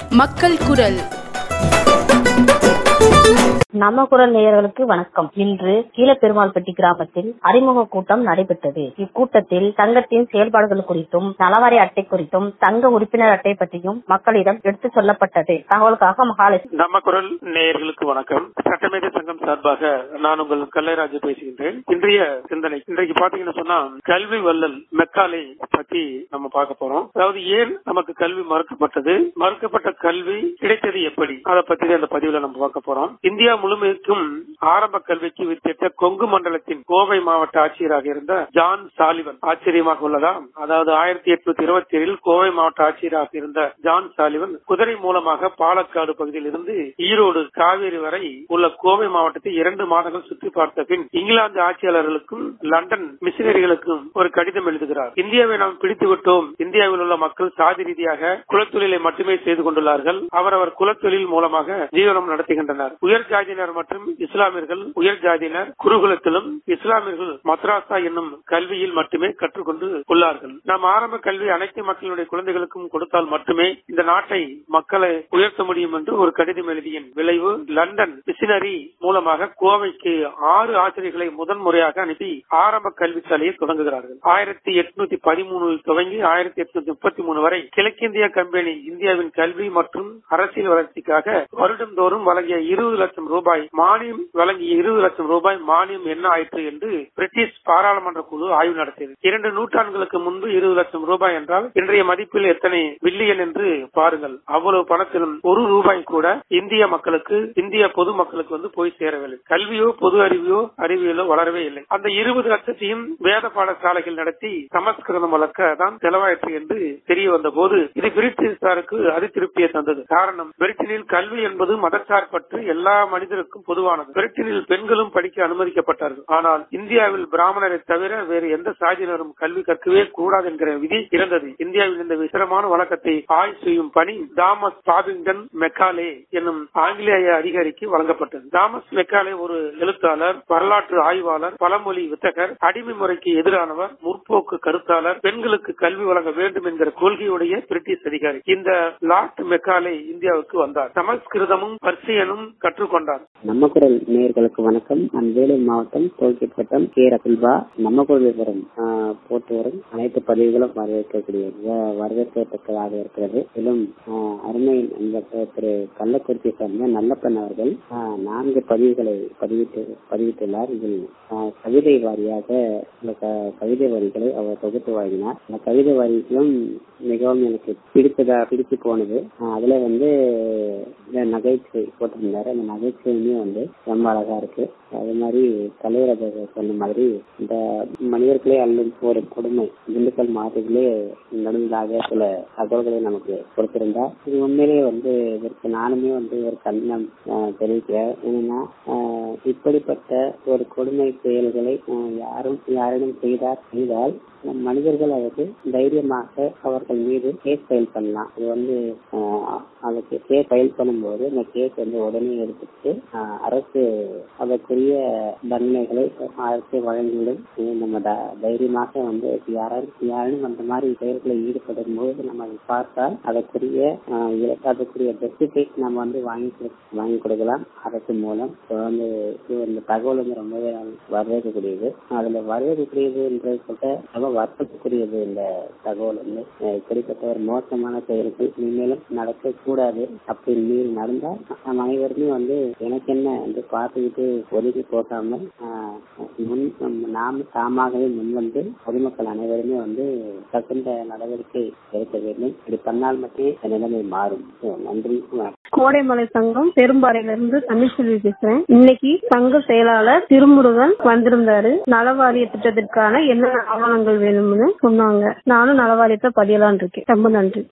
மக்கள் குரல் நம்ம குரல் நேயர்களுக்கு வணக்கம் இன்று கீழப்பெருமாள்பட்டி கிராமத்தில் அறிமுக கூட்டம் நடைபெற்றது இக்கூட்டத்தில் சங்கத்தின் செயல்பாடுகள் குறித்தும் நலவாரி அட்டை குறித்தும் சங்க உறுப்பினர் அட்டை பற்றியும் மக்களிடம் எடுத்துச் சொல்லப்பட்டது தகவலுக்காக மகாலட்சுமி நம்ம குரல் நேயர்களுக்கு வணக்கம் சட்டமேதை சங்கம் சார்பாக நான் உங்கள் கல்லைராஜு பேசுகின்றேன் இன்றைய சிந்தனை இன்றைக்கு பாத்தீங்கன்னா சொன்னா கல்வி வல்லல் மெக்காலை பத்தி நம்ம பார்க்க போறோம் அதாவது ஏன் நமக்கு கல்வி மறுக்கப்பட்டது மறுக்கப்பட்ட கல்வி கிடைத்தது எப்படி அதை பத்தி அந்த பதிவுல நம்ம பார்க்க போறோம் இந்தியா முழுமைக்கும் ஆரம்ப கல்விக்கு வித்திட்ட கொங்கு மண்டலத்தின் கோவை மாவட்ட ஆட்சியராக இருந்த ஜான் சாலிவன் ஆச்சரியமாக உள்ளதா அதாவது ஆயிரத்தி எட்நூத்தி இருபத்தி ஏழில் கோவை மாவட்ட ஆட்சியராக இருந்த ஜான் சாலிவன் குதிரை மூலமாக பாலக்காடு பகுதியில் இருந்து ஈரோடு காவேரி வரை உள்ள கோவை மாவட்டத்தை இரண்டு மாதங்கள் சுற்றி பார்த்த பின் இங்கிலாந்து ஆட்சியாளர்களுக்கும் லண்டன் மிஷினரிகளுக்கும் ஒரு கடிதம் எழுதுகிறார் இந்தியாவை நாம் பிடித்து விட்டோம் இந்தியாவில் உள்ள மக்கள் சாதி ரீதியாக குலத்தொழிலை மட்டுமே செய்து கொண்டுள்ளார்கள் அவரவர் குலத்தொழில் மூலமாக ஜீவனம் நடத்துகின்றனர் உயர் ஜாதியினர் மற்றும் இஸ்லாமியர்கள் உயர் ஜாதியினர் குருகுலத்திலும் இஸ்லாமியர்கள் மத்ராசா என்னும் கல்வியில் மட்டுமே கற்றுக்கொண்டு உள்ளார்கள் நாம் ஆரம்ப கல்வி அனைத்து மக்களுடைய குழந்தைகளுக்கும் கொடுத்தால் மட்டுமே இந்த நாட்டை மக்களை உயர்த்த முடியும் என்று ஒரு கடிதம் எழுதியின் விளைவு லண்டன் மிஷினரி மூலமாக கோவைக்கு ஆறு ஆசிரியர்களை முதன் முறையாக அனுப்பி ஆரம்ப கல்வி சாலையை தொடங்குகிறார்கள் ஆயிரத்தி எட்நூத்தி பதிமூணில் துவங்கி ஆயிரத்தி எட்நூத்தி முப்பத்தி மூணு வரை கிழக்கிந்திய கம்பெனி இந்தியாவின் கல்வி மற்றும் அரசியல் வளர்ச்சிக்காக வருடந்தோறும் வழங்கிய இருபது லட்சம் ரூபாய் மானியம் வழங்கிய இருபது லட்சம் ரூபாய் மானியம் என்ன ஆயிற்று என்று பிரிட்டிஷ் பாராளுமன்ற குழு ஆய்வு நடத்தியது இரண்டு நூற்றாண்டுகளுக்கு முன்பு இருபது லட்சம் ரூபாய் என்றால் இன்றைய மதிப்பில் எத்தனை பில்லியன் என்று பாருங்கள் அவ்வளவு பணத்திலும் ஒரு ரூபாய் கூட இந்திய மக்களுக்கு இந்திய பொது மக்களுக்கு வந்து போய் சேரவில்லை கல்வியோ பொது அறிவியோ அறிவியலோ வளரவே இல்லை அந்த இருபது லட்சத்தையும் வேத பாடசாலைகள் நடத்தி சமஸ்கிருதம் வளர்க்க தான் செலவாயிற்று என்று தெரிய வந்த போது இது பிரிட்டிஷாருக்கு அதிருப்தியை தந்தது காரணம் பிரிட்டனில் கல்வி என்பது மதச்சார்பற்று எல்லா மனிதருக்கும் பொதுவானது பிரிட்டனில் பெண்களும் படிக்க அனுமதிக்கப்பட்டார்கள் ஆனால் இந்தியாவில் பிராமணரை தவிர வேறு எந்த சாதியினரும் கல்வி கற்கவே கூடாது என்கிற விதி இருந்தது இந்தியாவில் இந்த விசிரமான வழக்கத்தை ஆய்வு செய்யும் பணி தாமஸ் பாபிங்டன் மெக்காலே என்னும் ஆங்கிலேய அதிகாரிக்கு வழங்கப்பட்டது தாமஸ் மெக்காலே ஒரு எழுத்தாளர் வரலாற்று ஆய்வாளர் பழமொழி வித்தகர் அடிமை முறைக்கு எதிரானவர் முற்போக்கு கருத்தாளர் பெண்களுக்கு கல்வி வழங்க வேண்டும் என்கிற கொள்கையுடைய பிரிட்டிஷ் அதிகாரி இந்த லார்ட் மெக்காலே இந்தியாவுக்கு வந்தார் சமஸ்கிருதமும் பர்சியனும் கற்றுக்கொண்டார் நம்ம குரல் நேயர்களுக்கு வணக்கம் நான் வேலூர் மாவட்டம் டோல்கேட் வட்டம் கே ரகுல்பா நம்ம குரல் விவரம் ஆஹ், போட்டு வரும் அனைத்து பதிவுகளும் வரவேற்கக்கூடிய வ- வரவேற்கத்தக்கதாக இருக்கிறது மேலும் ஆஹ், அருமை நண்பர் திரு கள்ளக்குறிச்சி சார்ந்த நல்லப்பன் அவர்கள் ஆஹ், நான்கு பதிவுகளை பதிவிட்டு பதிவிட்டுள்ளார் இதில் ஆஹ், கவிதை வாரியாக இந்த க- கவிதை வரிகளை அவர் தொகுத்து வழங்கினார் அந்த கவிதை வரிகளும் மிகவும் எனக்கு பிடித்ததா பிடித்து போனது ஆஹ், அதுல வந்து இந்த நகைச்சுவை போட்டிருந்தாரு அந்த நகைச்சுவையுமே வந்து ரொம்ப அழகா இருக்கு அது மாதிரி தலைவர் சொன்ன மாதிரி இந்த மனிதர்களே அல்லும் ஒரு கொடுமை திண்டுக்கல் மாவட்டத்திலே நடந்ததாக சில தகவல்களை நமக்கு கொடுத்திருந்தார் இது உண்மையிலேயே வந்து இதற்கு நானுமே வந்து ஒரு கண்டனம் ஆஹ், தெரிவிக்கிறேன் என்னன்னா ஆஹ், இப்படிப்பட்ட ஒரு கொடுமை செயல்களை ஆஹ், யாரும் யாரிடம் செய்தார் செய்தால் நம் மனிதர்கள் அதற்கு தைரியமாக அவர்கள் மீது கேஸ் ஃபைல் பண்ணலாம் இது வந்து ஆஹ், அதுக்கு கேஸ் ஃபைல் பண்ணும்போது இந்த கேஸ் வந்து உடனே எடுத்துட்டு ஆஹ், அரசு அதற்குரிய தண்டனைகளை அரசு வழங்கிவிடும் இது நம்ம த- தைரியமாக வந்து யாரும் யாரும் அந்த மாதிரி செயல்களை ஈடுபடும் போது நம்ம அதை பார்த்தால் அதற்குரிய ஆஹ், இல- அதற்குரிய பெனிஃபிட் நம்ம வந்து வாங்கி கொடு- வாங்கி கொடுக்கலாம் அரசு மூலம் So வந்து இது இந்த தகவல் வந்து ரொம்பவே வரவேற்கக்கூடியது அதுல வரவேற்கக்கூடியதுன்றது சொல்லிட்டு ரொம்ப வருத்தத்துக்குரியது இந்த தகவல் வந்து அஹ் இப்படிப்பட்ட ஒரு மோசமான செயல்கள் இனிமேலும் நடக்கக்கூடாது அப்படி மீறி நடந்தால் நம்ம அனைவருமே வந்து எனக்கு என்ன என்று பார்த்துக்கிட்டு ஒதுக்கி போகாமல் ஆஹ், முன் நாம் தாமாகவே முன் வந்து பொதுமக்கள் அனைவருமே வந்து தகுந்த நடவடிக்கை எடுக்க வேண்டும் இப்படி பண்ணால் மட்டுமே இந்த நிலைமை மாறும் So, நன்றி வணக்கம். கோடைமலை சங்கம் பெரும்பாறையிலிருந்து தமிழ்ச்செல்வி பேசுறேன் இன்னைக்கு சங்க செயலாளர் திருமுருகன் வந்திருந்தாரு நலவாரிய திட்டத்திற்கான என்னென்ன ஆவணங்கள் வேணும்னு சொன்னாங்க நானும் நலவாரியத்தை பதியலான் இருக்கேன் ரொம்ப நன்றி